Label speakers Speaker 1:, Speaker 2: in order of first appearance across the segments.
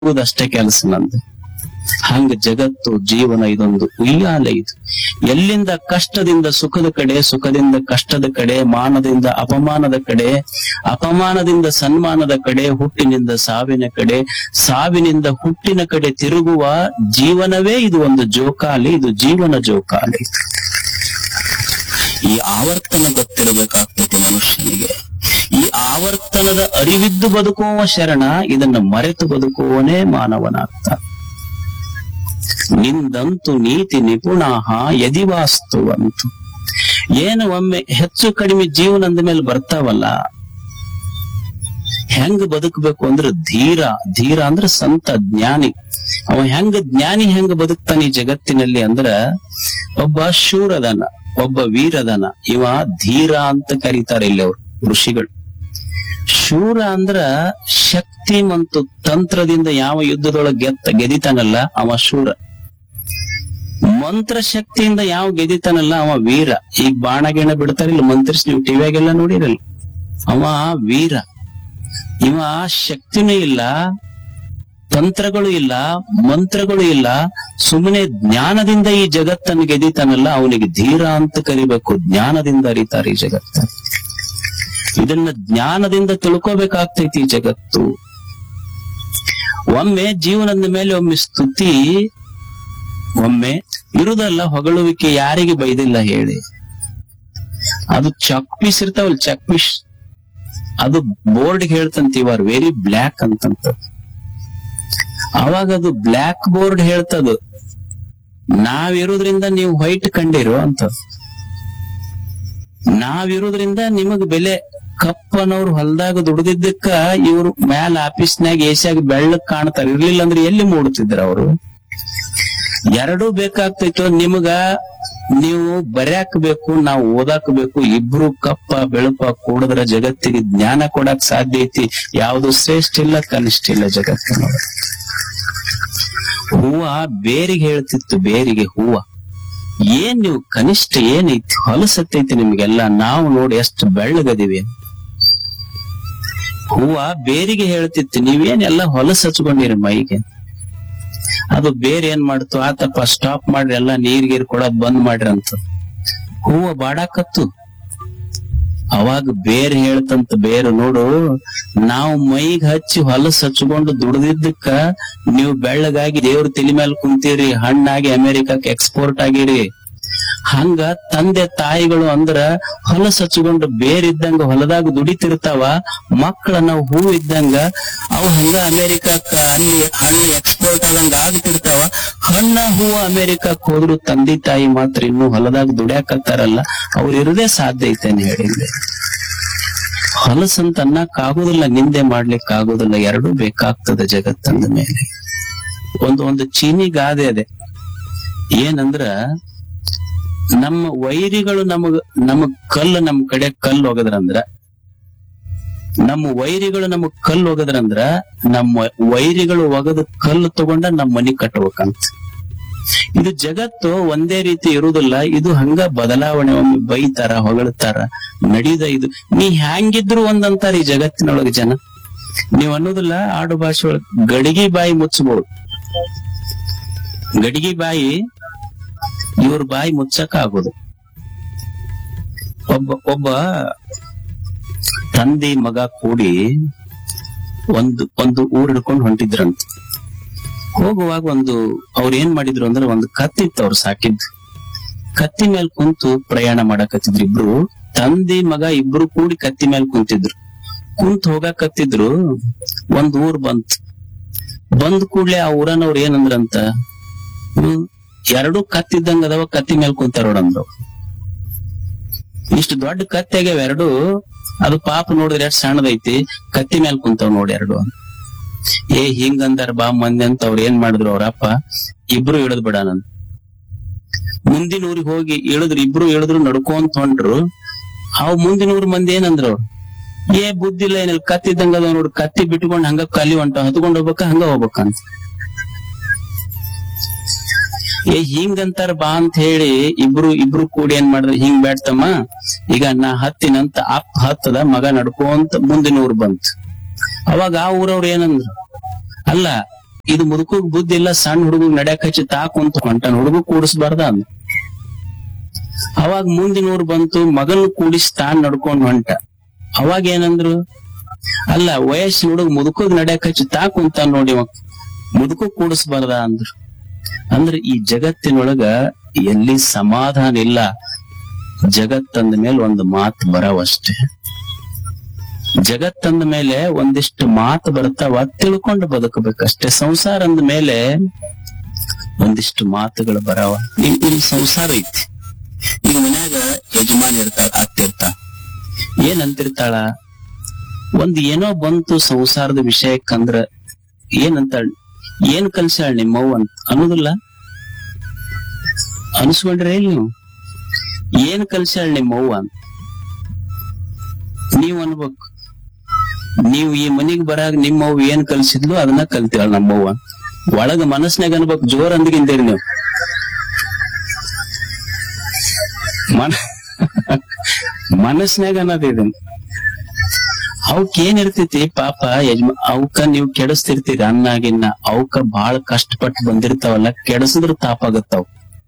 Speaker 1: ಹೋಗುದಷ್ಟೇ ಕೆಲಸ ನಂದು ಹಂಗ ಜಗತ್ತು ಜೀವನ ಇದೊಂದು ಉಯ್ಯಾಲೆ ಇದು ಎಲ್ಲಿಂದ ಕಷ್ಟದಿಂದ ಸುಖದ ಕಡೆ ಸುಖದಿಂದ ಕಷ್ಟದ ಕಡೆ ಮಾನದಿಂದ ಅಪಮಾನದ ಕಡೆ ಅಪಮಾನದಿಂದ ಸನ್ಮಾನದ ಕಡೆ ಹುಟ್ಟಿನಿಂದ ಸಾವಿನ ಕಡೆ ಸಾವಿನಿಂದ ಹುಟ್ಟಿನ ಕಡೆ ತಿರುಗುವ ಜೀವನವೇ ಇದು ಒಂದು ಜೋಕಾಲಿ ಇದು ಜೀವನ ಜೋಕಾಲಿ ಈ ಆವರ್ತನ ಗೊತ್ತಿರಬೇಕಾಗ್ತದೆ ಮನುಷ್ಯನಿಗೆ ಈ ಆವರ್ತನದ ಅರಿವಿದ್ದು ಬದುಕುವ ಶರಣ ಇದನ್ನ ಮರೆತು ಬದುಕುವವನೇ ಮಾನವನಾಗ್ತ ನಿಂದಂತು ನೀತಿ ನಿಪುಣಾಹ ಯದಿವಾಸ್ತುವಂತು ಏನು ಒಮ್ಮೆ ಹೆಚ್ಚು ಕಡಿಮೆ ಜೀವನ ಅಂದ ಮೇಲೆ ಬರ್ತಾವಲ್ಲ ಹೆಂಗ್ ಬದುಕಬೇಕು ಅಂದ್ರೆ ಧೀರ ಧೀರ ಅಂದ್ರೆ ಸಂತ ಜ್ಞಾನಿ ಅವ ಹೆಂಗ ಜ್ಞಾನಿ ಹೆಂಗ ಬದುಕ್ತಾನೆ ಈ ಜಗತ್ತಿನಲ್ಲಿ ಅಂದ್ರ ಒಬ್ಬ ಶೂರದನ ಒಬ್ಬ ವೀರದನ ಇವ ಧೀರ ಅಂತ ಕರೀತಾರೆ ಇಲ್ಲಿ ಅವ್ರು ಋಷಿಗಳು ಶೂರ ಅಂದ್ರ ಶಕ್ತಿ ಮತ್ತು ತಂತ್ರದಿಂದ ಯಾವ ಯುದ್ಧದೊಳಗೆ ಗೆತ್ತ ಗೆದಿತಾನಲ್ಲ ಅವ ಶೂರ ಮಂತ್ರ ಶಕ್ತಿಯಿಂದ ಯಾವ ಗೆದಿತಾನಲ್ಲ ಅವ ವೀರ ಈಗ ಬಾಣ ಗಿಣ ಬಿಡ್ತಾರಿಲ್ಲ ಮಂತ್ರಿಸ್ ನೀವು ಟಿವಿಯಾಗೆಲ್ಲ ನೋಡಿರಲ್ಲ ಅವ ವೀರ ಇವ ಶಕ್ತಿನೂ ಇಲ್ಲ ತಂತ್ರಗಳು ಇಲ್ಲ ಮಂತ್ರಗಳು ಇಲ್ಲ ಸುಮ್ಮನೆ ಜ್ಞಾನದಿಂದ ಈ ಜಗತ್ತನ್ನು ಗೆದಿತಾನಲ್ಲ ಅವನಿಗೆ ಧೀರ ಅಂತ ಕರಿಬೇಕು ಜ್ಞಾನದಿಂದ ಅರಿತಾರೆ ಈ ಜಗತ್ತ ಇದನ್ನ ಜ್ಞಾನದಿಂದ ತಿಳ್ಕೋಬೇಕಾಗ್ತೈತಿ ಈ ಜಗತ್ತು ಒಮ್ಮೆ ಜೀವನದ ಮೇಲೆ ಒಮ್ಮೆ ಸ್ತುತಿ ಒಮ್ಮೆ ಇರುದಲ್ಲ ಹೊಗಳುವಿಕೆ ಯಾರಿಗೆ ಬೈದಿಲ್ಲ ಹೇಳಿ ಅದು ಚಕ್ ಪೀಸ್ ಇರ್ತಾವಲ್ಲ ಚಕ್ ಪೀಸ್ ಅದು ಬೋರ್ಡ್ ಹೇಳ್ತಂತ ಆರ್ ವೆರಿ ಬ್ಲ್ಯಾಕ್ ಅಂತಂತ ಅವಾಗ ಅದು ಬ್ಲ್ಯಾಕ್ ಬೋರ್ಡ್ ಹೇಳ್ತದ ನಾವಿರೋದ್ರಿಂದ ನೀವು ವೈಟ್ ಕಂಡಿರೋ ಅಂತ ನಾವಿರೋದ್ರಿಂದ ನಿಮಗ್ ಬೆಲೆ ಕಪ್ಪನವ್ರು ಹೊಲದಾಗ ದುಡ್ದಿದ್ದಕ್ಕ ಇವ್ರು ಮ್ಯಾಲ ಆಫೀಸ್ನಾಗ ಏಷ್ಯಾಗ ಬೆಳ್ಳಕ್ ಕಾಣ್ತಾರ ಇರ್ಲಿಲ್ಲ ಅಂದ್ರೆ ಎಲ್ಲಿ ಮೂಡುತ್ತಿದ್ರ ಅವರು ಎರಡೂ ಬೇಕಾಗ್ತೈತೋ ನಿಮಗ ನೀವು ಬರ್ಯಾಕ್ ಬೇಕು ನಾವು ಓದಾಕ್ ಬೇಕು ಇಬ್ರು ಕಪ್ಪ ಬೆಳಪ ಕೂಡಿದ್ರ ಜಗತ್ತಿಗೆ ಜ್ಞಾನ ಕೊಡಕ್ ಸಾಧ್ಯ ಐತಿ ಯಾವ್ದು ಶ್ರೇಷ್ಠ ಇಲ್ಲ ಕನಿಷ್ಠ ಇಲ್ಲ ಜಗತ್ತಿನೊಳಗೆ ಹೂವ ಬೇರಿಗೆ ಹೇಳ್ತಿತ್ತು ಬೇರಿಗೆ ಹೂವ ಏನ್ ನೀವು ಕನಿಷ್ಠ ಏನೈತಿ ಹೊಲಸತ್ತೈತಿ ನಿಮ್ಗೆಲ್ಲ ನಾವು ನೋಡಿ ಎಷ್ಟು ಬೆಳ್ಳಗದಿವಿ ಹೂವ ಬೇರಿಗೆ ಹೇಳ್ತಿತ್ತು ನೀವೇನ್ ಎಲ್ಲ ಹೊಲಸ್ ಹಚ್ಕೊಂಡಿರಿ ಮೈಗೆ ಅದು ಬೇರೆ ಏನ್ ಮಾಡ್ತು ಆತಪ್ಪ ಸ್ಟಾಪ್ ಮಾಡ್ರಿ ಎಲ್ಲ ನೀರ್ ಗೀರ್ ಕೊಡೋದ್ ಬಂದ್ ಮಾಡ್ರಿ ಅಂತ ಹೂವ ಬಾಡಾಕತ್ತು ಅವಾಗ ಬೇರೆ ಹೇಳ್ತಂತ ಬೇರೆ ನೋಡು ನಾವು ಮೈಗ್ ಹಚ್ಚಿ ಹೊಲಸ್ ಹಚ್ಕೊಂಡು ದುಡ್ದಿದ್ದಕ್ಕ ನೀವು ಬೆಳ್ಳಗಾಗಿ ದೇವ್ರ ತಲೆ ಮೇಲೆ ಕುಂತೀರಿ ಹಣ್ಣಾಗಿ ಅಮೆರಿಕಕ್ಕೆ ಎಕ್ಸ್ಪೋರ್ಟ್ ಆಗಿರಿ ಹಂಗ ತಂದೆ ತಾಯಿಗಳು ಅಂದ್ರ ಹೊಲಸ್ ಹಚ್ಕೊಂಡು ಬೇರಿದ್ದಂಗ ಹೊಲದಾಗ ದುಡಿತಿರ್ತಾವ ಮಕ್ಕಳ ನಾವು ಹೂ ಇದ್ದಂಗ ಅವು ಹಂಗ ಅಮೆರಿಕಕ್ಕ ಅಲ್ಲಿ ಹಣ್ಣು ಎಕ್ಸ್ಪೋರ್ಟ್ ಆದಂಗ ಆಗ್ತಿರ್ತಾವ ಹಣ್ಣ ಹೂವ ಅಮೆರಿಕಕ್ ಹೋದ್ರು ತಂದೆ ತಾಯಿ ಮಾತ್ರ ಇನ್ನು ಹೊಲದಾಗ ದುಡ್ಯಾಕತ್ತಾರಲ್ಲ ಅವ್ರು ಇರದೇ ಸಾಧ್ಯ ಐತೇನೆ ಹೇಳಿದ್ದೆ ಹೊಲಸಂತ ಅನ್ನಕ್ಕಾಗೋದಿಲ್ಲ ನಿಂದೆ ಮಾಡ್ಲಿಕ್ಕೆ ಆಗೋದಿಲ್ಲ ಎರಡೂ ಬೇಕಾಗ್ತದೆ ಜಗತ್ತಂದ ಮೇಲೆ ಒಂದು ಒಂದು ಚೀನಿ ಗಾದೆ ಅದೆ ಏನಂದ್ರ ನಮ್ಮ ವೈರಿಗಳು ನಮಗ ನಮಗ್ ಕಲ್ಲು ನಮ್ ಕಡೆ ಕಲ್ಲು ಹೋಗದ್ರಂದ್ರ ನಮ್ಮ ವೈರಿಗಳು ನಮಗ್ ಕಲ್ಲು ಹೋಗದ್ರಂದ್ರ ನಮ್ಮ ವೈರಿಗಳು ಒಗದ ಕಲ್ಲು ತಗೊಂಡ ನಮ್ ಮನಿ ಕಟ್ಬೇಕಂತ ಇದು ಜಗತ್ತು ಒಂದೇ ರೀತಿ ಇರುವುದಿಲ್ಲ ಇದು ಹಂಗ ಬದಲಾವಣೆ ಒಮ್ಮೆ ಬೈತಾರ ಹೊಗಳ್ತಾರ ನಡೀದ ಇದು ನೀ ಹ್ಯಾಂಗಿದ್ರು ಒಂದಂತಾರ ಈ ಜಗತ್ತಿನೊಳಗೆ ಜನ ನೀವ್ ಅನ್ನೋದಿಲ್ಲ ಆಡು ಭಾಷೆ ಒಳಗ್ ಗಡಿಗೆ ಬಾಯಿ ಮುಚ್ಚಬಹುದು ಗಡಿಗೆ ಬಾಯಿ ಇವ್ರ ಬಾಯಿ ಮುಚ್ಚಕ ಆಗೋದು ಒಬ್ಬ ಒಬ್ಬ ತಂದೆ ಮಗ ಕೂಡಿ ಒಂದು ಒಂದು ಊರ್ ಹಿಡ್ಕೊಂಡು ಹೊಂಟಿದ್ರಂತ ಹೋಗುವಾಗ ಒಂದು ಅವ್ರ ಏನ್ ಮಾಡಿದ್ರು ಅಂದ್ರೆ ಒಂದು ಕತ್ತಿತ್ತು ಅವ್ರು ಸಾಕಿದ್ದು ಕತ್ತಿ ಮೇಲೆ ಕುಂತು ಪ್ರಯಾಣ ಮಾಡಕತ್ತಿದ್ರು ಇಬ್ರು ತಂದೆ ಮಗ ಇಬ್ರು ಕೂಡಿ ಕತ್ತಿ ಮೇಲೆ ಕುಂತಿದ್ರು ಕುಂತ್ ಹೋಗಾಕತ್ತಿದ್ರು ಒಂದ್ ಊರ್ ಬಂತ್ ಬಂದ್ ಕೂಡ್ಲೆ ಆ ಊರನವ್ರು ಏನಂದ್ರಂತ ಹ್ಮ್ ಎರಡು ಕತ್ತಿದ್ದಂಗ ಅದಾವ ಕತ್ತಿ ಮೇಲೆ ಕುಂತಾರ ನೋಡಂದ್ರು ಇಷ್ಟು ದೊಡ್ಡ ಕತ್ತಿ ಆಗ್ಯಾವ ಎರಡು ಅದು ಪಾಪ ನೋಡಿದ್ರೆ ಎಷ್ಟು ಸಣ್ಣದೈತಿ ಕತ್ತಿ ಮೇಲೆ ಕುಂತಾವ್ ನೋಡಿ ಎರಡು ಏ ಹಿಂಗಂದಾರ ಬಾ ಮಂದಿ ಅಂತ ಅವ್ರ ಏನ್ ಮಾಡಿದ್ರು ಅವ್ರಪ್ಪ ಇಬ್ರು ಇಳದ್ ಬಿಡ ನನ್ ಮುಂದಿನ ಊರಿಗೆ ಹೋಗಿ ಇಳಿದ್ರು ಇಬ್ರು ಇಳಿದ್ರು ನಡ್ಕೊಂತ ಹೊಂಟ್ರು ಅವ್ ಮುಂದಿನ ಊರ್ ಮಂದಿ ಏನಂದ್ರು ಅವ್ರು ಏ ಬುದ್ಧಿ ಇಲ್ಲ ಏನಿಲ್ಲ ಕತ್ತಿದ್ದಂಗ ಅದಾವ ನೋಡ್ರಿ ಕತ್ತಿ ಬಿಟ್ಕೊಂಡ್ ಹಂಗ ಕಲಿ ಹೊಂಟ ಹತ್ಕೊಂಡ್ ಹೋಗ್ಬೇಕ ಹಂಗ ಹೋಗ್ಬೇಕಂತ ಏ ಹಿಂಗಂತಾರ ಬಾ ಅಂತ ಹೇಳಿ ಇಬ್ರು ಇಬ್ರು ಕೂಡಿ ಏನ್ ಮಾಡಿದ್ರು ಹಿಂಗ್ ಬೇಡ್ತಮ್ಮ ಈಗ ನಾ ಹತ್ತಿನಂತ ಅಪ್ಪ ಹತ್ತದ ಮಗ ನಡ್ಕೊಂತ ಮುಂದಿನ ಊರ್ ಬಂತು ಅವಾಗ ಆ ಊರವ್ರು ಏನಂದ್ರು ಅಲ್ಲ ಇದು ಮುದುಕಗ್ ಬುದ್ಧಿ ಇಲ್ಲ ಸಣ್ಣ ಹುಡುಗ ನಡ್ಯಾಕ ಹಚ್ಚಿ ತಾ ಕುಂತ ಹೊಂಟನ್ ಹುಡುಗ ಕೂಡಿಸ್ಬಾರ್ದ ಅಂದ ಅವಾಗ ಮುಂದಿನವ್ರು ಬಂತು ಮಗನ್ ಕೂಡಿಸಿ ತಾನ್ ನಡ್ಕೊಂಡ್ ಹೊಂಟ ಅವಾಗ ಏನಂದ್ರು ಅಲ್ಲ ವಯಸ್ಸಿನ ಹುಡುಗ ಮುದುಕಗ್ ನಡ್ಯಾಕ ಹಚ್ಚಿ ತಾ ಕುಂತ ನೋಡಿ ಇವ ಮುದುಕ ಕೂಡಿಸ್ಬಾರ್ದ ಅಂದ್ರು ಅಂದ್ರೆ ಈ ಜಗತ್ತಿನೊಳಗ ಎಲ್ಲಿ ಸಮಾಧಾನ ಇಲ್ಲ ಜಗತ್ತಂದ ಮೇಲೆ ಒಂದು ಮಾತು ಬರವಷ್ಟೇ ಜಗತ್ತಂದ ಮೇಲೆ ಒಂದಿಷ್ಟು ಮಾತು ಬರ್ತಾವ ತಿಳ್ಕೊಂಡು ಬದುಕಬೇಕಷ್ಟೇ ಸಂಸಾರ ಅಂದ ಮೇಲೆ ಒಂದಿಷ್ಟು ಮಾತುಗಳು ಬರವ ನಿಮ್ ನಿಮ್ ಸಂಸಾರ ಐತಿ ಈಗ ಮನ್ಯಾಗ ಯಜಮಾನ್ ಇರ್ತಾಳ ಅತ್ತಿರ್ತಾಳ ಏನ್ ಅಂತಿರ್ತಾಳ ಒಂದ್ ಏನೋ ಬಂತು ಸಂಸಾರದ ವಿಷಯಕ್ಕಂದ್ರ ಏನಂತಾಳ ಏನ್ ಕಲ್ಸ್ಯಾಳ ನಿಮ್ಮವ್ವ ಅಂತ ಅನ್ನೋದಿಲ್ಲ ಅನ್ಸ್ಕೊಂಡ್ರೆ ನೀವು ಏನ್ ಕಲ್ಸ್ಯಾಳ ನಿಮ್ಮವ್ವ ಅಂತ ನೀವ್ ಅನ್ಬೇಕು ನೀವು ಈ ಮನಿಗ್ ಬರಾಗ ನಿಮ್ಮವ್ವ ಏನ್ ಕಲ್ಸಿದ್ಲು ಅದನ್ನ ಕಲ್ತಿಳ ನಮ್ಮವ್ವ ಒಳಗ ಮನಸ್ನಾಗ ಅನ್ಬೇಕು ಜೋರ್ ಅಂದ್ಗಿಂತೀರಿ ನೀವು ಮನ ಮನಸ್ನಾಗ ಅನ್ನೋದು ಇದನ್ನ ಅವಕ್ ಏನ್ ಇರ್ತೈತಿ ಪಾಪ ಯಜಮಾ ಅವಕ್ಕ ನೀವು ಕೆಡಿಸ್ತಿರ್ತೀರಿ ಅನ್ನಾಗಿನ್ನ ಅವಕ್ಕ ಬಾಳ ಕಷ್ಟಪಟ್ಟು ಬಂದಿರ್ತಾವಲ್ಲ ಕೆಡಿಸಿದ್ರ ತಾಪಾಗತ್ತಾವ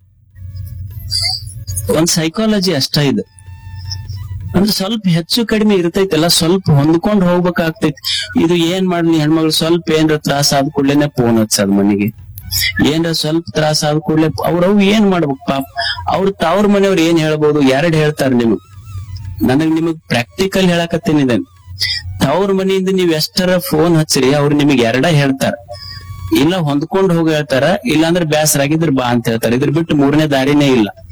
Speaker 1: ಒಂದ್ ಸೈಕಾಲಜಿ ಅಷ್ಟ ಇದು ಅಂದ್ರೆ ಸ್ವಲ್ಪ ಹೆಚ್ಚು ಕಡಿಮೆ ಇರ್ತೈತಲ್ಲ ಸ್ವಲ್ಪ ಹೊಂದ್ಕೊಂಡ್ ಹೋಗ್ಬೇಕಾಗ್ತೈತಿ ಇದು ಏನ್ ಮಾಡ್ಲಿ ಹೆಣ್ಮಗಳು ಸ್ವಲ್ಪ ಏನ್ರ ತ್ರಾಸ ಆದ ಕೂಡ್ಲೇನೆ ಫೋನ್ ಹಚ್ಚದ್ ಮನೆಗೆ ಏನ್ರ ಸ್ವಲ್ಪ ತ್ರಾಸ ಆದ ಕೂಡ್ಲೆ ಅವ್ರವ್ ಏನ್ ಮಾಡ್ಬೇಕು ಪಾಪ ಅವ್ರ ತವ್ರ ಮನೆಯವ್ರು ಏನ್ ಹೇಳ್ಬೋದು ಎರಡ್ ಹೇಳ್ತಾರ ನಿಮಗ್ ನನಗ್ ನಿಮಗ್ ಪ್ರಾಕ್ಟಿಕಲ್ ಹೇಳಕತ್ತೀನಿ ಇದನ್ನ ತವ್ರ ಮನೆಯಿಂದ ನೀವ್ ಎಷ್ಟರ ಫೋನ್ ಹಚ್ಚಿರಿ ಅವ್ರು ನಿಮಗ್ ಎರಡ ಹೇಳ್ತಾರ ಇಲ್ಲ ಹೊಂದ್ಕೊಂಡ್ ಹೋಗಿ ಹೇಳ್ತಾರ ಇಲ್ಲಾಂದ್ರೆ ಬ್ಯಾಸರಾಗಿದ್ರ ಬಾ ಅಂತ ಹೇಳ್ತಾರ ಇದ್ರ ಬಿಟ್ಟು ಮೂರನೇ ದಾರಿನೇ ಇಲ್ಲ